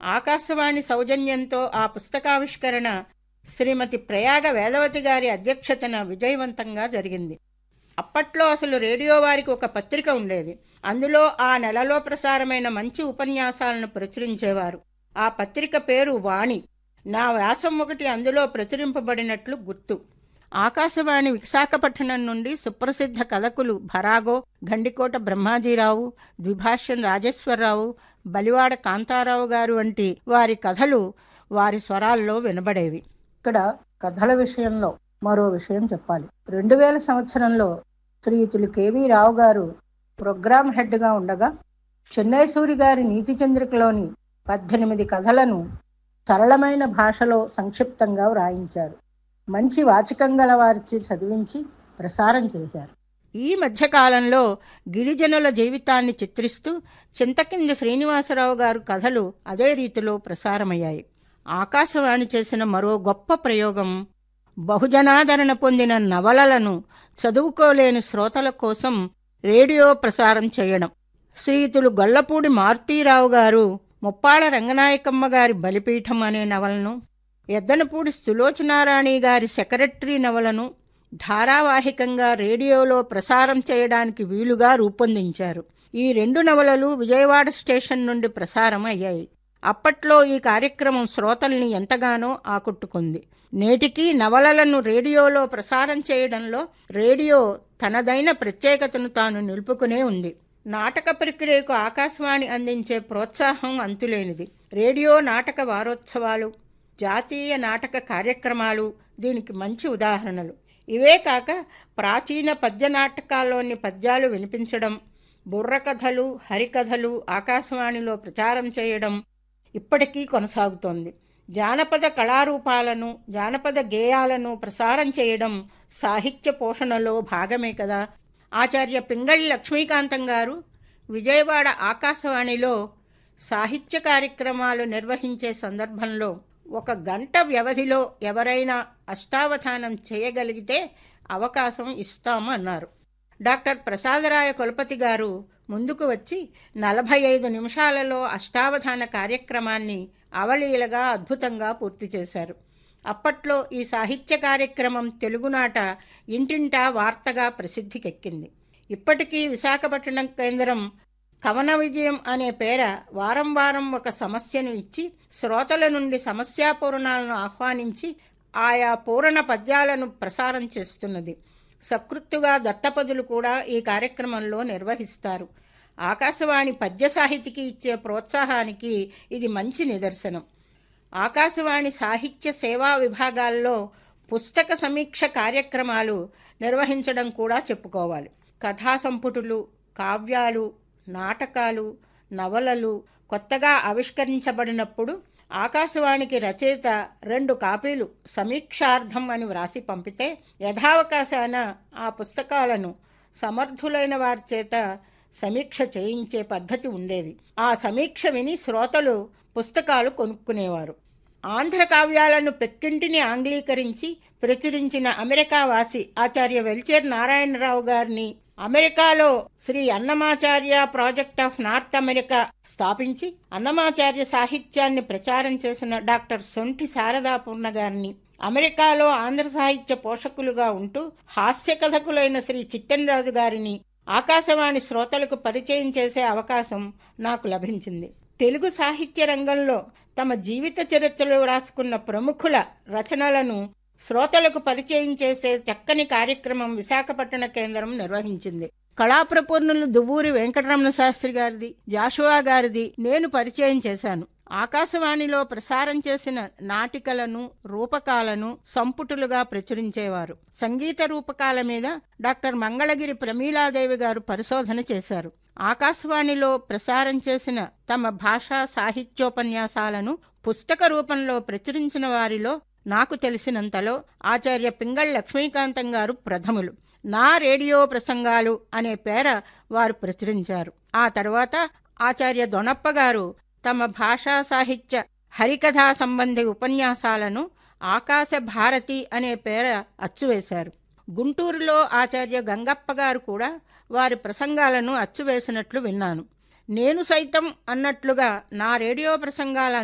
ఆకాశవాణి సౌజన్యంతో ఆ పుస్తకావిష్కరణ శ్రీమతి ప్రయాగ వేదవతి గారి అధ్యక్షతన విజయవంతంగా జరిగింది అప్పట్లో అసలు రేడియో వారికి ఒక పత్రిక ఉండేది అందులో ఆ నెలలో ప్రసారమైన మంచి ఉపన్యాసాలను ప్రచురించేవారు ఆ పత్రిక పేరు వాణి నా వ్యాసం ఒకటి అందులో ప్రచురింపబడినట్లు గుర్తు ఆకాశవాణి విశాఖపట్నం నుండి సుప్రసిద్ధ కథకులు భరాగో గండికోట బ్రహ్మాజీరావు ద్విభాష్యం రాజేశ్వరరావు బలివాడ కాంతారావు గారు వంటి వారి కథలు వారి స్వరాల్లో వినబడేవి ఇక్కడ కథల విషయంలో మరో విషయం చెప్పాలి రెండు వేల సంవత్సరంలో శ్రీయుతులు కేవీ రావు గారు ప్రోగ్రామ్ హెడ్గా ఉండగా చెన్నై సూరి గారి నీతి చంద్రికలోని పద్దెనిమిది కథలను సరళమైన భాషలో సంక్షిప్తంగా వ్రాయించారు మంచి వాచకం గల వారిచి చదివించి ప్రసారం చేశారు ఈ మధ్యకాలంలో గిరిజనుల జీవితాన్ని చిత్రిస్తూ చింతకింద శ్రీనివాసరావు గారు కథలు అదే రీతిలో ప్రసారమయ్యాయి ఆకాశవాణి చేసిన మరో గొప్ప ప్రయోగం బహుజనాదరణ పొందిన నవలలను చదువుకోలేని శ్రోతల కోసం రేడియో ప్రసారం చేయడం శ్రీయుతులు గొల్లపూడి మారుతీరావు గారు ముప్పాళ రంగనాయకమ్మ గారి బలిపీఠం అనే నవలను ఎద్దనపూడి సులోచనారాణి గారి సెక్రటరీ నవలను ధారావాహికంగా రేడియోలో ప్రసారం చేయడానికి వీలుగా రూపొందించారు ఈ రెండు నవలలు విజయవాడ స్టేషన్ నుండి ప్రసారం అయ్యాయి అప్పట్లో ఈ కార్యక్రమం శ్రోతల్ని ఎంతగానో ఆకట్టుకుంది నేటికి నవలలను రేడియోలో ప్రసారం చేయడంలో రేడియో తనదైన ప్రత్యేకతను తాను నిలుపుకునే ఉంది నాటక ప్రక్రియకు ఆకాశవాణి అందించే ప్రోత్సాహం అంతులేనిది రేడియో నాటక వారోత్సవాలు జాతీయ నాటక కార్యక్రమాలు దీనికి మంచి ఉదాహరణలు ఇవే కాక ప్రాచీన పద్య నాటకాల్లోని పద్యాలు వినిపించడం బుర్రకథలు హరికథలు ఆకాశవాణిలో ప్రచారం చేయడం ఇప్పటికీ కొనసాగుతోంది జానపద కళారూపాలను జానపద గేయాలను ప్రసారం చేయడం సాహిత్య పోషణలో భాగమే కదా ఆచార్య పింగళి లక్ష్మీకాంతం గారు విజయవాడ ఆకాశవాణిలో సాహిత్య కార్యక్రమాలు నిర్వహించే సందర్భంలో ఒక గంట వ్యవధిలో ఎవరైనా అష్టావధానం చేయగలిగితే అవకాశం ఇస్తాము అన్నారు డాక్టర్ ప్రసాదరాయ కులపతి గారు ముందుకు వచ్చి నలభై ఐదు నిమిషాలలో అష్టావధాన కార్యక్రమాన్ని అవలీలగా అద్భుతంగా పూర్తి చేశారు అప్పట్లో ఈ సాహిత్య కార్యక్రమం తెలుగునాట ఇంటింటా వార్తగా ప్రసిద్ధికెక్కింది ఇప్పటికీ విశాఖపట్నం కేంద్రం కవన విజయం అనే పేర వారం వారం ఒక సమస్యను ఇచ్చి శ్రోతల నుండి సమస్యాపూరణాలను ఆహ్వానించి ఆయా పూరణ పద్యాలను ప్రసారం చేస్తున్నది సకృత్తుగా దత్తపదులు కూడా ఈ కార్యక్రమంలో నిర్వహిస్తారు ఆకాశవాణి పద్య సాహితికి ఇచ్చే ప్రోత్సాహానికి ఇది మంచి నిదర్శనం ఆకాశవాణి సాహిత్య సేవా విభాగాల్లో పుస్తక సమీక్ష కార్యక్రమాలు నిర్వహించడం కూడా చెప్పుకోవాలి కథా సంపుటులు కావ్యాలు నాటకాలు నవలలు కొత్తగా ఆవిష్కరించబడినప్పుడు ఆకాశవాణికి రచయిత రెండు కాపీలు సమీక్షార్థం అని వ్రాసి పంపితే యథావకాశాన ఆ పుస్తకాలను సమర్థులైన వారి చేత సమీక్ష చేయించే పద్ధతి ఉండేది ఆ సమీక్ష విని శ్రోతలు పుస్తకాలు కొనుక్కునేవారు ఆంధ్ర కావ్యాలను పెక్కింటిని ఆంగ్లీకరించి ప్రచురించిన అమెరికా వాసి ఆచార్య వెల్చేర్ నారాయణరావు గారిని అమెరికాలో Shri Annamacharya project of North America స్థాపించి అన్నమాచార్య సాహిత్యాన్ని ప్రచారం చేసిన డాక్టర్ సొంటి శారదాపూర్ణ గారిని అమెరికాలో ఆంధ్ర సాహిత్య పోషకులుగా ఉంటూ హాస్య కథకులైన శ్రీ చిట్టెనరాజు గారిని ఆకాశవాణి శ్రోతలకు పరిచయం చేసే అవకాశం నాకు లభించింది తెలుగు సాహిత్య రంగంలో తమ జీవిత చరిత్రలు వ్రాసుకున్న ప్రముఖుల రచనలను శ్రోతలకు పరిచయం చేసే చక్కని కార్యక్రమం విశాఖపట్టణ కేంద్రం నిర్వహించింది కళాప్రపూర్ణులు దువ్వూరి వెంకటరమణ శాస్త్రి గారిది జాషువా గారిది నేను పరిచయం చేశాను ఆకాశవాణిలో ప్రసారం చేసిన నాటికలను రూపకాలను సంపుటులుగా ప్రచురించేవారు సంగీత రూపకాల మీద డాక్టర్ మంగళగిరి ప్రమీలాదేవి గారు పరిశోధన చేశారు ఆకాశవాణిలో ప్రసారం చేసిన తమ భాషా సాహిత్యోపన్యాసాలను పుస్తక రూపంలో ప్రచురించిన వారిలో నాకు తెలిసినంతలో ఆచార్య పింగళ్ లక్ష్మీకాంతం గారు ప్రథములు నా రేడియో ప్రసంగాలు అనే పేర వారు ప్రచురించారు ఆ తర్వాత ఆచార్య దొనప్ప గారు తమ భాషా సాహిత్య హరికథా సంబంధి ఉపన్యాసాలను ఆకాశ భారతి అనే పేర అచ్చువేశారు గుంటూరులో ఆచార్య గంగప్ప గారు కూడా వారి ప్రసంగాలను అచ్చువేసినట్లు విన్నాను నేను సైతం అన్నట్లుగా నా రేడియో ప్రసంగాల